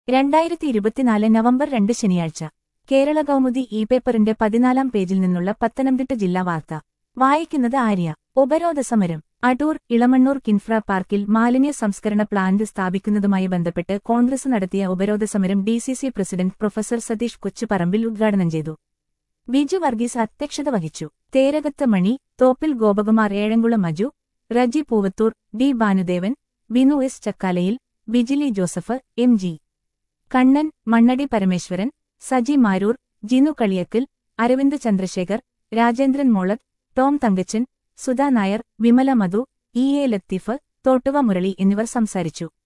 രണ്ടായിരത്തി ഇരുപത്തിനാല് നവംബർ രണ്ട് ശനിയാഴ്ച കേരള കൗമുദി ഇ പേപ്പറിന്റെ പതിനാലാം പേജിൽ നിന്നുള്ള പത്തനംതിട്ട ജില്ലാ വാർത്ത വായിക്കുന്നത് ആര്യ ഉപരോധ സമരം അടൂർ ഇളമണ്ണൂർ കിൻഫ്ര പാർക്കിൽ മാലിന്യ സംസ്കരണ പ്ലാന്റ് സ്ഥാപിക്കുന്നതുമായി ബന്ധപ്പെട്ട് കോൺഗ്രസ് നടത്തിയ ഉപരോധ സമരം DCC president professor Satheesh Kochuparambil ഉദ്ഘാടനം ചെയ്തു ബിജു വർഗീസ് അധ്യക്ഷത വഹിച്ചു Therakath Mani Thoppil Gopakumar Ezhamkulam Maju Reji Poovathur D Bhanudevan Binu S Chakkalayil Bijili Joseph M G Kannan Mannadi Parameswaran Saji Maroor Jinu Kaliyakkal Aravind Chandrasekhar Rajendran Molath Tom Thankachan Sudha Nair Vimala Madhu E A Latheef Thottuva Murali എന്നിവർ സംസാരിച്ചു